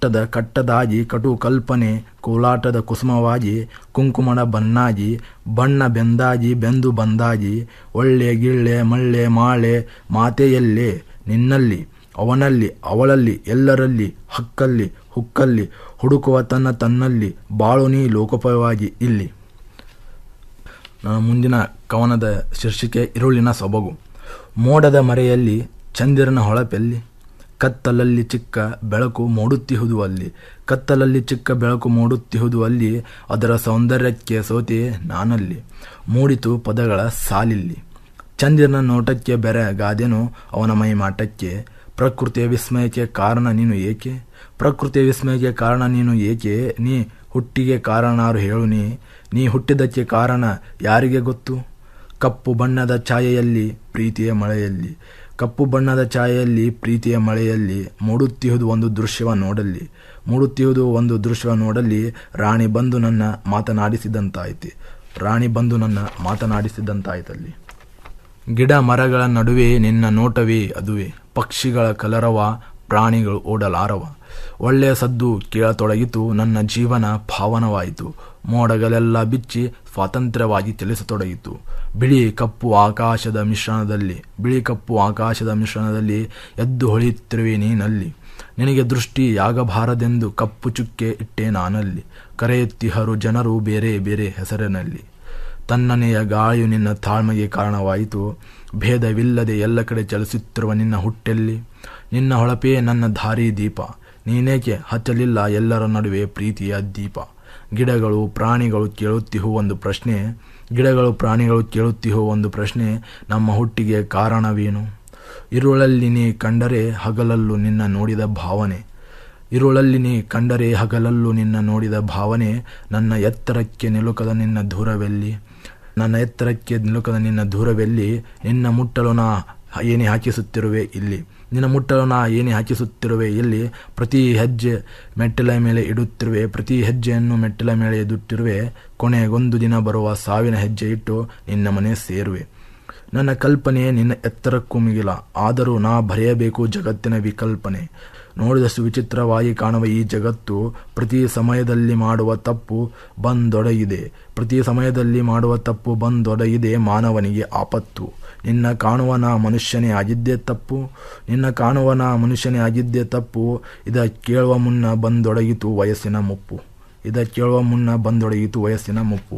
ಕಟ್ಟದ ಕಟ್ಟದಾಗಿ ಕಟು ಕಲ್ಪನೆ ಕೋಲಾಟದ ಕುಸುಮವಾಗಿ ಕುಂಕುಮದ ಬನ್ನಾಗಿ ಬಣ್ಣ ಬೆಂದಾಗಿ ಬೆಂದು ಬಂದಾಗಿ ಒಳ್ಳೆ ಗಿಳ್ಳೆ ಮಳ್ಳೆ ಮಾಳೆ ಮಾತೆಯಲ್ಲೇ ನಿನ್ನಲ್ಲಿ ಅವನಲ್ಲಿ ಅವಳಲ್ಲಿ ಎಲ್ಲರಲ್ಲಿ ಹಕ್ಕಲ್ಲಿ ಹುಕ್ಕಲ್ಲಿ ಹುಡುಕುವ ತನ್ನ ತನ್ನಲ್ಲಿ ಬಾಳು ನೀ ಲೋಕೋಪಯವಾಗಿ ಇಲ್ಲಿ ನನ್ನ ಮುಂದಿನ ಕವನದ ಶೀರ್ಷಿಕೆ ಇರುಳಿನ ಸೊಬಗು ಮೋಡದ ಮರೆಯಲ್ಲಿ ಚಂದಿರನ ಹೊಳಪೆಲ್ಲಿ ಕತ್ತಲಲ್ಲಿ ಚಿಕ್ಕ ಬೆಳಕು ಮೂಡುತ್ತಿಹುದು ಅಲ್ಲಿ ಕತ್ತಲಲ್ಲಿ ಚಿಕ್ಕ ಬೆಳಕು ಮೂಡುತ್ತಿಹುದು ಅಲ್ಲಿ ಅದರ ಸೌಂದರ್ಯಕ್ಕೆ ಸೋತೆ ನಾನಲ್ಲಿ ಮೂಡಿತು ಪದಗಳ ಸಾಲಿಲ್ಲಿ ಚಂದಿರನ ನೋಟಕ್ಕೆ ಬೆರಗಾದೆನು ಅವನ ಮೈ ಮಾಟಕ್ಕೆ ಪ್ರಕೃತಿಯ ವಿಸ್ಮಯಕ್ಕೆ ಕಾರಣ ನೀನು ಏಕೆ ಪ್ರಕೃತಿಯ ವಿಸ್ಮಯಕ್ಕೆ ಕಾರಣ ನೀನು ಏಕೆ ನೀ ಹುಟ್ಟಿಗೆ ಕಾರಣಾರು ಹೇಳು ನೀ ನೀ ಹುಟ್ಟಿದ್ದಕ್ಕೆ ಕಾರಣ ಯಾರಿಗೆ ಗೊತ್ತು ಕಪ್ಪು ಬಣ್ಣದ ಛಾಯೆಯಲ್ಲಿ ಪ್ರೀತಿಯ ಮಳೆಯಲ್ಲಿ ಕಪ್ಪು ಬಣ್ಣದ ಛಾಯೆಯಲ್ಲಿ ಪ್ರೀತಿಯ ಮಳೆಯಲ್ಲಿ ಮೂಡುತ್ತಿಹುದು ಒಂದು ದೃಶ್ಯವ ನೋಡಲ್ಲಿ ಮೂಡುತ್ತಿಹುದು ಒಂದು ದೃಶ್ಯವ ನೋಡಲ್ಲಿ ರಾಣಿ ಬಂದು ನನ್ನ ಮಾತನಾಡಿಸಿದಂತಾಯ್ತು ರಾಣಿ ಬಂದು ನನ್ನ ಮಾತನಾಡಿಸಿದಂತಾಯ್ತಲ್ಲಿ ಗಿಡ ಮರಗಳ ನಡುವೆ ನಿನ್ನ ನೋಟವೇ ಅದುವೆ ಪಕ್ಷಿಗಳ ಕಲರವ ಪ್ರಾಣಿಗಳು ಓಡಲಾರವ ಒಳ್ಳೆಯ ಸದ್ದು ಕೇಳತೊಡಗಿತು ನನ್ನ ಜೀವನ ಭಾವನವಾಯಿತು ಮೋಡಗಳೆಲ್ಲ ಬಿಚ್ಚಿ ಸ್ವಾತಂತ್ರ್ಯವಾಗಿ ಚಲಿಸತೊಡಗಿತು ಬಿಳಿ ಕಪ್ಪು ಆಕಾಶದ ಮಿಶ್ರಣದಲ್ಲಿ ಬಿಳಿ ಕಪ್ಪು ಆಕಾಶದ ಮಿಶ್ರಣದಲ್ಲಿ ಎದ್ದು ಹೊಳೆಯುತ್ತಿರುವೆ ನೀನಲ್ಲಿ ನಿನಗೆ ದೃಷ್ಟಿಯಾಗಬಾರದೆಂದು ಕಪ್ಪು ಚುಕ್ಕೆ ಇಟ್ಟೆ ನಾನಲ್ಲಿ ಕರೆಯುತ್ತಿಹರು ಜನರು ಬೇರೆ ಬೇರೆ ಹೆಸರಿನಲ್ಲಿ ತನ್ನನೆಯ ಗಾಳಿಯು ನಿನ್ನ ತಾಳ್ಮೆಗೆ ಕಾರಣವಾಯಿತು ಭೇದವಿಲ್ಲದೆ ಎಲ್ಲ ಕಡೆ ಚಲಿಸುತ್ತಿರುವ ನಿನ್ನ ಹುಟ್ಟೆಲ್ಲಿ ನಿನ್ನ ಹೊಳಪೇ ನನ್ನ ದಾರಿ ದೀಪ ನೀನೇಕೆ ಹಚ್ಚಲಿಲ್ಲ ಎಲ್ಲರ ನಡುವೆ ಪ್ರೀತಿಯ ದೀಪ ಗಿಡಗಳು ಪ್ರಾಣಿಗಳು ಕೇಳುತ್ತಿಹೋ ಒಂದು ಪ್ರಶ್ನೆ ಗಿಡಗಳು ಪ್ರಾಣಿಗಳು ಕೇಳುತ್ತಿಹೋ ಒಂದು ಪ್ರಶ್ನೆ ನಮ್ಮ ಹುಟ್ಟಿಗೆ ಕಾರಣವೇನು ಇರುಳಲ್ಲಿ ನೀ ಕಂಡರೆ ಹಗಲಲ್ಲೂ ನಿನ್ನ ನೋಡಿದ ಭಾವನೆ ಇರುಳಲ್ಲಿ ನೀ ಕಂಡರೆ ಹಗಲಲ್ಲೂ ನಿನ್ನ ನೋಡಿದ ಭಾವನೆ ನನ್ನ ಎತ್ತರಕ್ಕೆ ನಿಲುಕದ ನಿನ್ನ ದೂರವೆಲ್ಲಿ ನನ್ನ ಎತ್ತರಕ್ಕೆ ನಿಲುಕದ ನಿನ್ನ ದೂರವೆಲ್ಲಿ ನಿನ್ನ ಮುಟ್ಟಲು ನಾ ಏನೇ ಹಾಕಿಸುತ್ತಿರುವೆ ಇಲ್ಲಿ ನಿನ್ನ ಮುಟ್ಟಲು ನಾ ಏನೇ ಹಾಕಿಸುತ್ತಿರುವೆ ಇಲ್ಲಿ ಪ್ರತಿ ಹೆಜ್ಜೆ ಮೆಟ್ಟಿಲ ಮೇಲೆ ಇಡುತ್ತಿರುವೆ ಪ್ರತಿ ಹೆಜ್ಜೆಯನ್ನು ಮೆಟ್ಟಿಲ ಮೇಲೆ ಇಡುತ್ತಿರುವೆ ಕೊನೆಗೊಂದು ದಿನ ಬರುವ ಸಾವಿನ ಹೆಜ್ಜೆ ಇಟ್ಟು ನಿನ್ನ ಮನೆ ಸೇರುವೆ ನನ್ನ ಕಲ್ಪನೆ ನಿನ್ನ ಎತ್ತರಕ್ಕೂ ಮಿಗಿಲ ಆದರೂ ನಾ ಬರೆಯಬೇಕು ಜಗತ್ತಿನ ವಿಕಲ್ಪನೆ ನೋಡಿದಷ್ಟು ವಿಚಿತ್ರವಾಗಿ ಕಾಣುವ ಈ ಜಗತ್ತು ಪ್ರತಿ ಸಮಯದಲ್ಲಿ ಮಾಡುವ ತಪ್ಪು ಬಂದೊಡಗಿದೆ ಪ್ರತಿ ಸಮಯದಲ್ಲಿ ಮಾಡುವ ತಪ್ಪು ಬಂದೊಡಗಿದೆ ಮಾನವನಿಗೆ ಆಪತ್ತು ನಿನ್ನ ಕಾಣುವನ ಮನುಷ್ಯನೇ ಆಗಿದ್ದೇ ತಪ್ಪು ನಿನ್ನ ಕಾಣುವನ ಮನುಷ್ಯನೇ ಆಗಿದ್ದೇ ತಪ್ಪು ಇದ ಕೇಳುವ ಮುನ್ನ ಬಂದೊಡಗಿತು ವಯಸ್ಸಿನ ಮುಪ್ಪು ಇದ ಕೇಳುವ ಮುನ್ನ ಬಂದೊಡಗಿತು ವಯಸ್ಸಿನ ಮುಪ್ಪು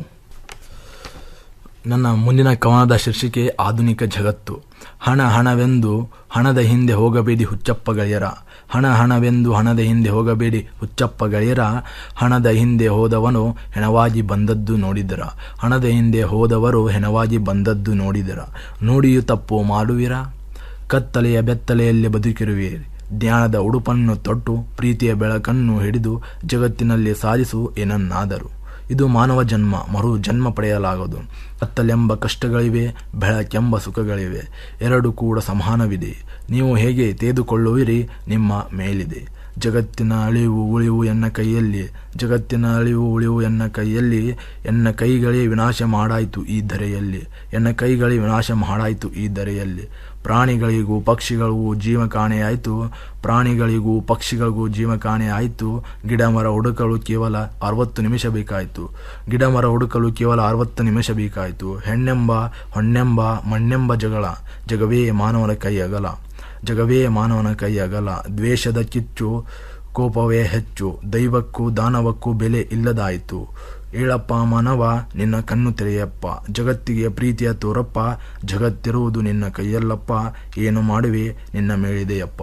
ನನ್ನ ಮುಂದಿನ ಕವನದ ಶೀರ್ಷಿಕೆ ಆಧುನಿಕ ಜಗತ್ತು ಹಣ ಹಣವೆಂದು ಹಣದ ಹಿಂದೆ ಹೋಗಬೇಡಿ ಹುಚ್ಚಪ್ಪ ಗೆಳೆಯರ ಹಣ ಹಣವೆಂದು ಹಣದ ಹಿಂದೆ ಹೋಗಬೇಡಿ ಹುಚ್ಚಪ್ಪ ಗೆಳೆಯರ ಹಣದ ಹಿಂದೆ ಹೋದವನು ಹೆಣವಾಗಿ ಬಂದದ್ದು ನೋಡಿದರ ಹಣದ ಹಿಂದೆ ಹೋದವರು ಹೆಣವಾಗಿ ಬಂದದ್ದು ನೋಡಿದರ ನುಡಿಯು ತಪ್ಪು ಮಾಡುವಿರ ಕತ್ತಲೆಯ ಬೆತ್ತಲೆಯಲ್ಲಿ ಬದುಕಿರುವಿರಿ ಜ್ಞಾನದ ಉಡುಪನ್ನು ತೊಟ್ಟು ಪ್ರೀತಿಯ ಬೆಳಕನ್ನು ಹಿಡಿದು ಜಗತ್ತಿನಲ್ಲಿ ಸಾಧಿಸು ಏನನ್ನಾದರೂ ಇದು ಮಾನವ ಜನ್ಮ ಮರು ಜನ್ಮ ಪಡೆಯಲಾಗದು ಕತ್ತಲೆಂಬ ಕಷ್ಟಗಳಿವೆ ಬೆಳಕೆಂಬ ಸುಖಗಳಿವೆ ಎರಡು ಕೂಡ ಸಮಾನವಿದೆ ನೀವು ಹೇಗೆ ತೆಗೆದುಕೊಳ್ಳುವಿರಿ ನಿಮ್ಮ ಮೇಲಿದೆ ಜಗತ್ತಿನ ಅಳಿವು ಉಳಿವು ಎನ್ನ ಕೈಯಲ್ಲಿ ಜಗತ್ತಿನ ಅಳಿವು ಉಳಿವು ಎನ್ನ ಕೈಯಲ್ಲಿ ಎನ್ನ ಕೈಗಳೇ ವಿನಾಶ ಮಾಡಾಯಿತು ಈ ಧರೆಯಲ್ಲಿ ಎನ್ನ ಕೈಗಳೇ ವಿನಾಶ ಮಾಡಾಯಿತು ಈ ಧರೆಯಲ್ಲಿ ಪ್ರಾಣಿಗಳಿಗೂ ಪಕ್ಷಿಗಳಿಗೂ ಜೀವ ಕಾಣೆಯಾಯಿತು ಪ್ರಾಣಿಗಳಿಗೂ ಪಕ್ಷಿಗಳಿಗೂ ಜೀವ ಕಾಣೆ ಆಯಿತು ಗಿಡ ಮರ ಹುಡುಕಲು ಕೇವಲ ಅರವತ್ತು ನಿಮಿಷ ಬೇಕಾಯಿತು ಗಿಡ ಮರ ಹುಡುಕಲು ಕೇವಲ ಅರವತ್ತು ನಿಮಿಷ ಬೇಕಾಯಿತು ಹೆಣ್ಣೆಂಬ ಹೊಣ್ಣೆಂಬ ಮಣ್ಣೆಂಬ ಜಗಳ ಜಗವೇ ಮಾನವನ ಕೈ ಅಗಲ ಜಗವೇ ಮಾನವನ ಕೈ ಅಗಲ ದ್ವೇಷದ ಕಿಚ್ಚು ಕೋಪವೇ ಹೆಚ್ಚು ದೈವಕ್ಕೂ ದಾನವಕ್ಕೂ ಬೆಲೆ ಇಲ್ಲದಾಯಿತು ಏಳಪ್ಪ ಮಾನವ ನಿನ್ನ ಕಣ್ಣು ತೆರೆಯಪ್ಪ ಜಗತ್ತಿಗೆ ಪ್ರೀತಿಯ ತೋರಪ್ಪ ಜಗತ್ತಿರುವುದು ನಿನ್ನ ಕೈಯಲ್ಲಪ್ಪ ಏನು ಮಾಡುವೆ ನಿನ್ನ ಮೇಳಿದೆಯಪ್ಪ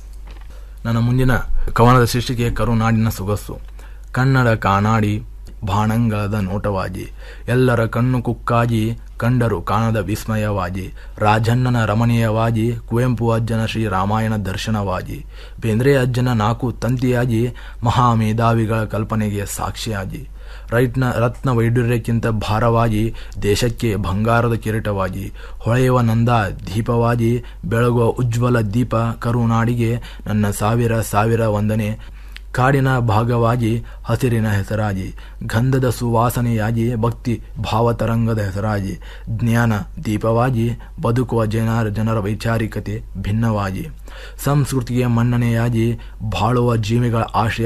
ನನ್ನ ಮುಂದಿನ ಕವನದ ಶೀರ್ಷಿಕೆ ಕರುನಾಡಿನ ಸೊಗಸು ಕನ್ನಡ ಕಾನಾಡಿ ಬಾಣಂಗಳದ ನೋಟವಾಗಿ ಎಲ್ಲರ ಕಣ್ಣು ಕುಕ್ಕಾಗಿ ಕಂಡರು ಕಾಣದ ವಿಸ್ಮಯವಾಗಿ ರಾಜಣ್ಣನ ರಮಣೀಯವಾಗಿ ಕುವೆಂಪು ಅಜ್ಜನ ಶ್ರೀ ರಾಮಾಯಣ ದರ್ಶನವಾಗಿ ಬೇಂದ್ರೆ ಅಜ್ಜನ ನಾಲ್ಕು ತಂತಿಯಾಗಿ ಮಹಾಮೇಧಾವಿಗಳ ಕಲ್ಪನೆಗೆ ಸಾಕ್ಷಿಯಾಗಿ ರೈಟ್ನ ರತ್ನ ವೈಡೂರ್ಯಕ್ಕಿಂತ ಭಾರವಾಗಿ ದೇಶಕ್ಕೆ ಬಂಗಾರದ ಕಿರೀಟವಾಗಿ ಹೊಳೆಯುವ ನಂದ ದೀಪವಾಗಿ ಬೆಳಗುವ ಉಜ್ವಲ ದೀಪ ಕರುನಾಡಿಗೆ ನನ್ನ ಸಾವಿರ ಸಾವಿರ ವಂದನೆ ಕಾಡಿನ ಭಾಗವಾಗಿ ಹಸಿರಿನ ಹೆಸರಾಗಿ ಗಂಧದ ಸುವಾಸನೆಯಾಗಿ ಭಕ್ತಿ ಭಾವತರಂಗದ ಹೆಸರಾಗಿ ಜ್ಞಾನ ದೀಪವಾಗಿ ಬದುಕುವ ಜನರ ಜನರ ವೈಚಾರಿಕತೆ ಭಿನ್ನವಾಗಿ ಸಂಸ್ಕೃತಿಗೆ ಮನ್ನಣೆಯಾಗಿ ಬಾಳುವ ಜೀವಿಗಳ ಆಶಯ